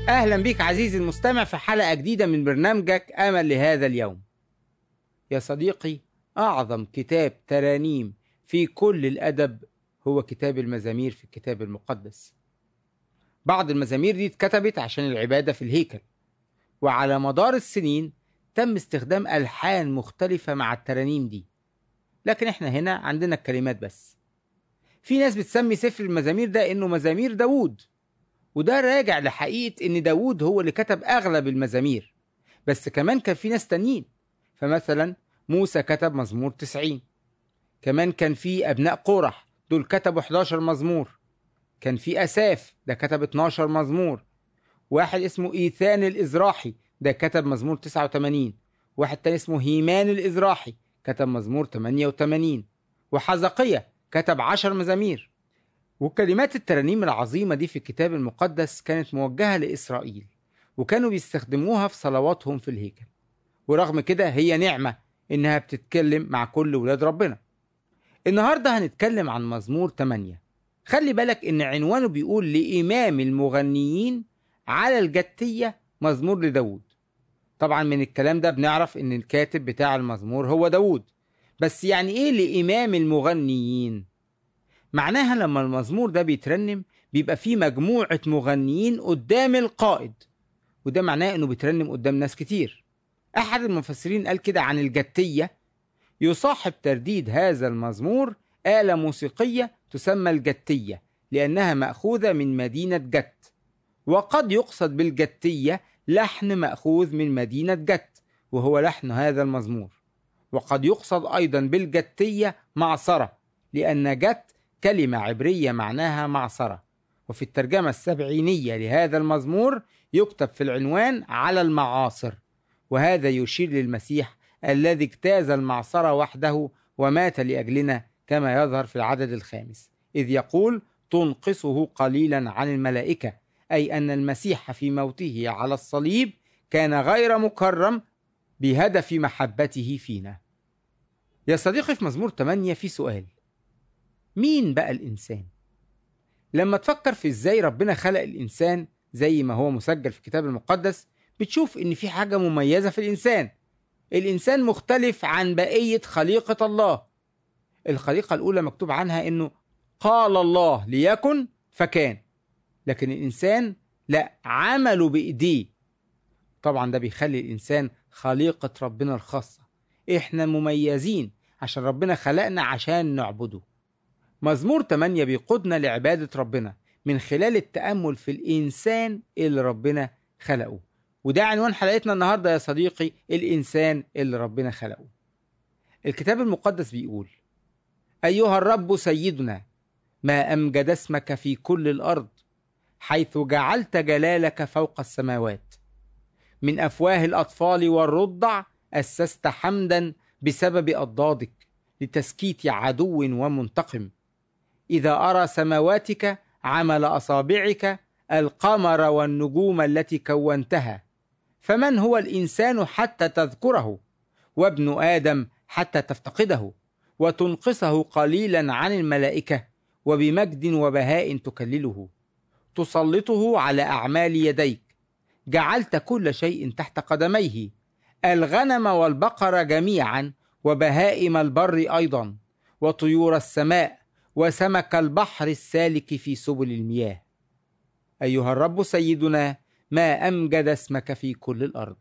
أهلا بك عزيزي المستمع في حلقة جديدة من برنامجك أمل لهذا اليوم يا صديقي أعظم كتاب ترانيم في كل الأدب هو كتاب المزامير في الكتاب المقدس بعض المزامير دي اتكتبت عشان العبادة في الهيكل وعلى مدار السنين تم استخدام ألحان مختلفة مع الترانيم دي لكن احنا هنا عندنا الكلمات بس في ناس بتسمي سفر المزامير ده انه مزامير داوود وده راجع لحقيقة ان داوود هو اللي كتب اغلب المزامير بس كمان كان في ناس تانيين فمثلا موسى كتب مزمور 90 كمان كان في ابناء قورح دول كتبوا 11 مزمور كان في اساف ده كتب 12 مزمور واحد اسمه ايثان الازراحي ده كتب مزمور 89 واحد تاني اسمه هيمان الازراحي كتب مزمور 88 وحزقية كتب 10 مزامير وكلمات الترانيم العظيمة دي في الكتاب المقدس كانت موجهة لإسرائيل وكانوا بيستخدموها في صلواتهم في الهيكل ورغم كده هي نعمة إنها بتتكلم مع كل ولاد ربنا النهاردة هنتكلم عن مزمور 8 خلي بالك إن عنوانه بيقول لإمام المغنيين على الجتية مزمور لداود طبعا من الكلام ده بنعرف إن الكاتب بتاع المزمور هو داود بس يعني إيه لإمام المغنيين؟ معناها لما المزمور ده بيترنم بيبقى فيه مجموعة مغنيين قدام القائد وده معناه انه بيترنم قدام ناس كتير احد المفسرين قال كده عن الجتية يصاحب ترديد هذا المزمور آلة موسيقية تسمى الجتية لأنها مأخوذة من مدينة جت وقد يقصد بالجتية لحن مأخوذ من مدينة جت وهو لحن هذا المزمور وقد يقصد أيضا بالجتية معصرة لأن جت كلمة عبرية معناها معصرة وفي الترجمة السبعينية لهذا المزمور يكتب في العنوان على المعاصر وهذا يشير للمسيح الذي اجتاز المعصرة وحده ومات لأجلنا كما يظهر في العدد الخامس إذ يقول تنقصه قليلا عن الملائكة أي أن المسيح في موته على الصليب كان غير مكرم بهدف محبته فينا يا صديقي في مزمور 8 في سؤال مين بقى الإنسان؟ لما تفكر في إزاي ربنا خلق الإنسان زي ما هو مسجل في الكتاب المقدس بتشوف إن في حاجة مميزة في الإنسان الإنسان مختلف عن بقية خليقة الله الخليقة الأولى مكتوب عنها إنه قال الله ليكن فكان لكن الإنسان لا عمله بإيديه طبعا ده بيخلي الإنسان خليقة ربنا الخاصة إحنا مميزين عشان ربنا خلقنا عشان نعبده مزمور 8 بيقودنا لعبادة ربنا من خلال التأمل في الإنسان اللي ربنا خلقه وده عنوان حلقتنا النهاردة يا صديقي الإنسان اللي ربنا خلقه الكتاب المقدس بيقول أيها الرب سيدنا ما أمجد اسمك في كل الأرض حيث جعلت جلالك فوق السماوات من أفواه الأطفال والرضع أسست حمدا بسبب أضدادك لتسكيت عدو ومنتقم إذا أرى سماواتك عمل أصابعك القمر والنجوم التي كونتها فمن هو الإنسان حتى تذكره وابن آدم حتى تفتقده وتنقصه قليلا عن الملائكة وبمجد وبهاء تكلله تسلطه على أعمال يديك جعلت كل شيء تحت قدميه الغنم والبقر جميعا وبهائم البر أيضا وطيور السماء وسمك البحر السالك في سبل المياه أيها الرب سيدنا ما أمجد اسمك في كل الأرض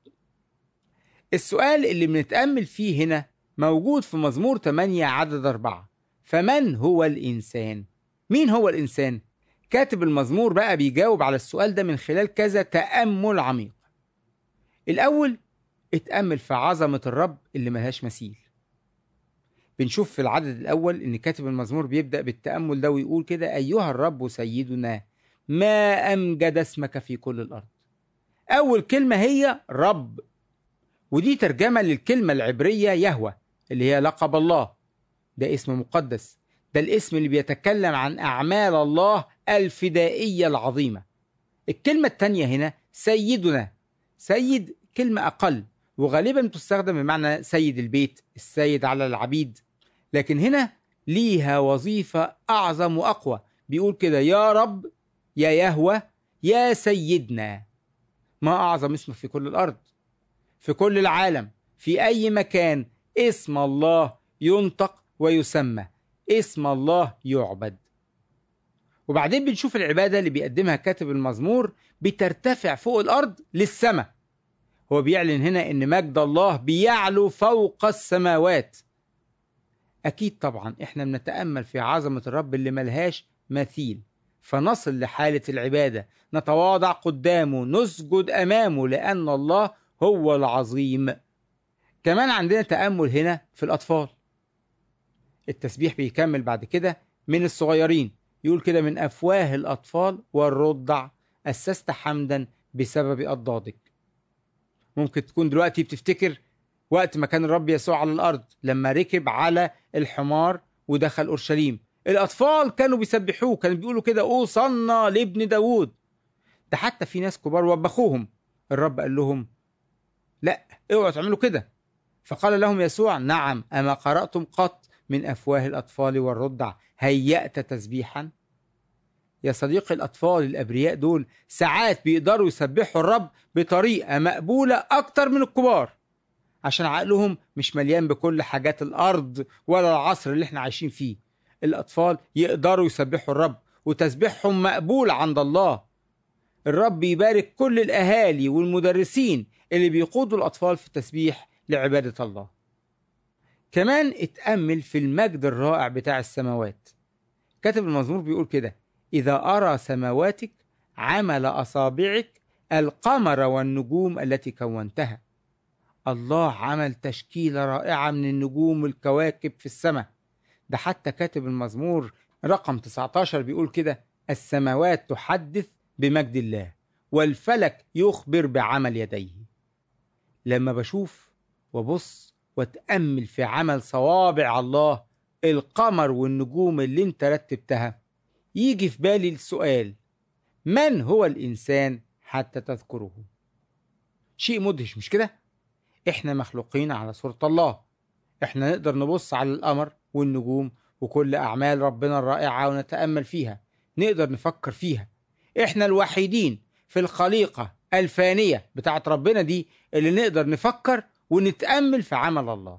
السؤال اللي بنتأمل فيه هنا موجود في مزمور 8 عدد 4 فمن هو الإنسان؟ مين هو الإنسان؟ كاتب المزمور بقى بيجاوب على السؤال ده من خلال كذا تأمل عميق الأول اتأمل في عظمة الرب اللي ملهاش مثيل بنشوف في العدد الأول إن كاتب المزمور بيبدأ بالتأمل ده ويقول كده أيها الرب سيدنا ما أمجد اسمك في كل الأرض أول كلمة هي رب ودي ترجمة للكلمة العبرية يهوى اللي هي لقب الله ده اسم مقدس ده الاسم اللي بيتكلم عن أعمال الله الفدائية العظيمة الكلمة التانية هنا سيدنا سيد كلمة أقل وغالبا تستخدم بمعنى سيد البيت السيد على العبيد لكن هنا ليها وظيفة أعظم وأقوى بيقول كده يا رب يا يهوى يا سيدنا ما أعظم اسمك في كل الأرض في كل العالم في أي مكان اسم الله ينطق ويسمى اسم الله يعبد وبعدين بنشوف العبادة اللي بيقدمها كاتب المزمور بترتفع فوق الأرض للسماء هو بيعلن هنا إن مجد الله بيعلو فوق السماوات أكيد طبعا إحنا بنتأمل في عظمة الرب اللي ملهاش مثيل فنصل لحالة العبادة نتواضع قدامه نسجد أمامه لأن الله هو العظيم كمان عندنا تأمل هنا في الأطفال التسبيح بيكمل بعد كده من الصغيرين يقول كده من أفواه الأطفال والرضع أسست حمدا بسبب أضدادك ممكن تكون دلوقتي بتفتكر وقت ما كان الرب يسوع على الأرض لما ركب على الحمار ودخل أورشليم الأطفال كانوا بيسبحوه كانوا بيقولوا كده أوصلنا لابن داوود ده حتى في ناس كبار وبخوهم الرب قال لهم لا اوعوا تعملوا كده فقال لهم يسوع نعم أما قرأتم قط من أفواه الأطفال والرضع هيأت تسبيحا يا صديقي الأطفال الأبرياء دول ساعات بيقدروا يسبحوا الرب بطريقة مقبولة أكتر من الكبار عشان عقلهم مش مليان بكل حاجات الأرض ولا العصر اللي احنا عايشين فيه الأطفال يقدروا يسبحوا الرب وتسبيحهم مقبول عند الله الرب يبارك كل الأهالي والمدرسين اللي بيقودوا الأطفال في التسبيح لعبادة الله كمان اتأمل في المجد الرائع بتاع السماوات كاتب المزمور بيقول كده إذا أرى سماواتك عمل أصابعك القمر والنجوم التي كونتها الله عمل تشكيلة رائعة من النجوم والكواكب في السماء ده حتى كاتب المزمور رقم 19 بيقول كده السماوات تحدث بمجد الله والفلك يخبر بعمل يديه لما بشوف وبص واتأمل في عمل صوابع الله القمر والنجوم اللي انت رتبتها يجي في بالي السؤال من هو الإنسان حتى تذكره شيء مدهش مش كده احنا مخلوقين على صورة الله احنا نقدر نبص على القمر والنجوم وكل أعمال ربنا الرائعة ونتأمل فيها نقدر نفكر فيها احنا الوحيدين في الخليقة الفانية بتاعت ربنا دي اللي نقدر نفكر ونتأمل في عمل الله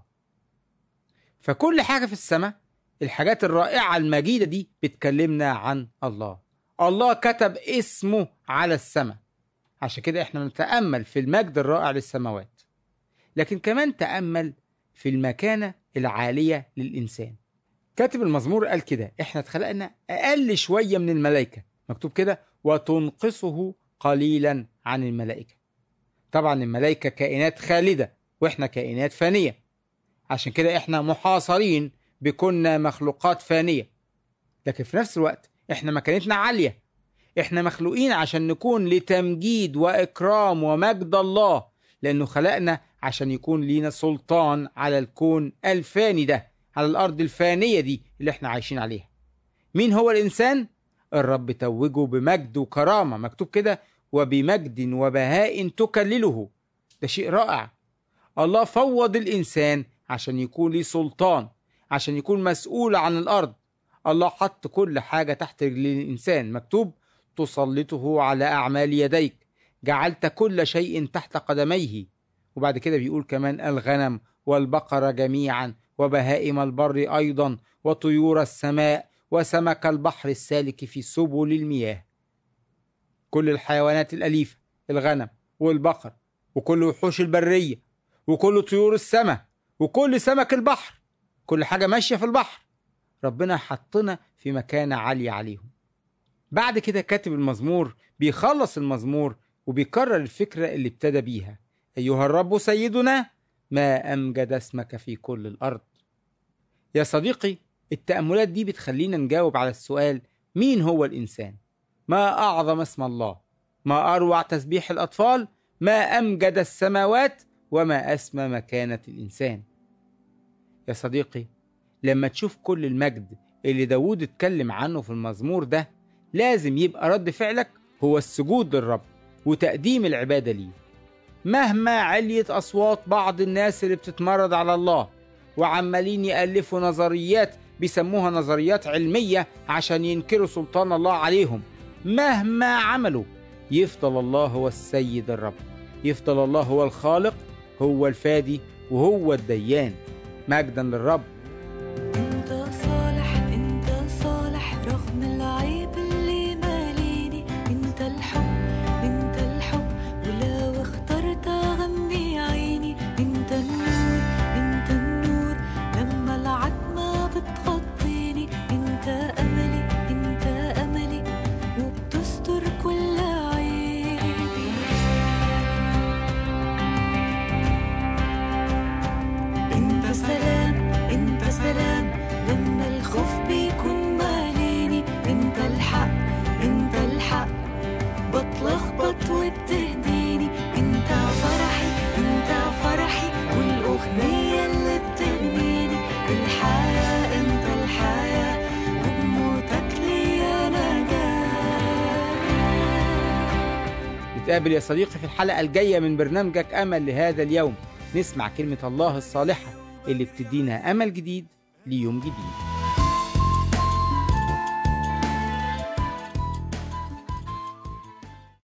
فكل حاجة في السماء الحاجات الرائعة المجيدة دي بتكلمنا عن الله الله كتب اسمه على السماء عشان كده احنا نتأمل في المجد الرائع للسماوات لكن كمان تأمل في المكانة العالية للإنسان كاتب المزمور قال كده احنا اتخلقنا أقل شوية من الملائكة مكتوب كده وتنقصه قليلا عن الملائكة طبعا الملائكة كائنات خالدة واحنا كائنات فانية عشان كده احنا محاصرين بكنا مخلوقات فانية لكن في نفس الوقت احنا مكانتنا عالية احنا مخلوقين عشان نكون لتمجيد واكرام ومجد الله لانه خلقنا عشان يكون لينا سلطان على الكون الفاني ده على الارض الفانية دي اللي احنا عايشين عليها مين هو الانسان الرب توجه بمجد وكرامة مكتوب كده وبمجد وبهاء تكلله ده شيء رائع الله فوض الإنسان عشان يكون ليه سلطان عشان يكون مسؤول عن الأرض الله حط كل حاجة تحت رجلين الإنسان مكتوب تسلطه على أعمال يديك جعلت كل شيء تحت قدميه وبعد كده بيقول كمان الغنم والبقرة جميعا وبهائم البر أيضا وطيور السماء وسمك البحر السالك في سبل المياه كل الحيوانات الأليفة الغنم والبقر وكل وحوش البرية وكل طيور السماء وكل سمك البحر كل حاجة ماشية في البحر ربنا حطنا في مكانة عالية عليهم بعد كده كاتب المزمور بيخلص المزمور وبيكرر الفكرة اللي ابتدى بيها أيها الرب سيدنا ما أمجد اسمك في كل الأرض يا صديقي التأملات دي بتخلينا نجاوب على السؤال مين هو الإنسان؟ ما أعظم اسم الله ما أروع تسبيح الأطفال ما أمجد السماوات وما أسمى مكانة الإنسان يا صديقي لما تشوف كل المجد اللي داود اتكلم عنه في المزمور ده لازم يبقى رد فعلك هو السجود للرب وتقديم العبادة ليه مهما عليت أصوات بعض الناس اللي بتتمرد على الله وعمالين يألفوا نظريات بيسموها نظريات علمية عشان ينكروا سلطان الله عليهم مهما عملوا يفضل الله هو السيد الرب يفضل الله هو الخالق هو الفادي وهو الديان مجدا للرب انت صالح انت صالح رغم العيب اللي ماليني انت الحب انت الحب ولو اخترت اغمي عيني انت النور انت النور لما العتمة بتغطيني انت املي انت املي وبتستر كل عيبي انت سلام انت سلام لما الخوف بيكون ماليني انت الحق انت الحق بتلخبط وبتهديني انت فرحي انت فرحي والاغنية اللي بتغنيني الحياة انت الحياة وبموتك لي انا نجاة نتقابل يا صديقي في الحلقة الجاية من برنامجك أمل لهذا اليوم نسمع كلمة الله الصالحة اللي بتدينا أمل جديد ليوم جديد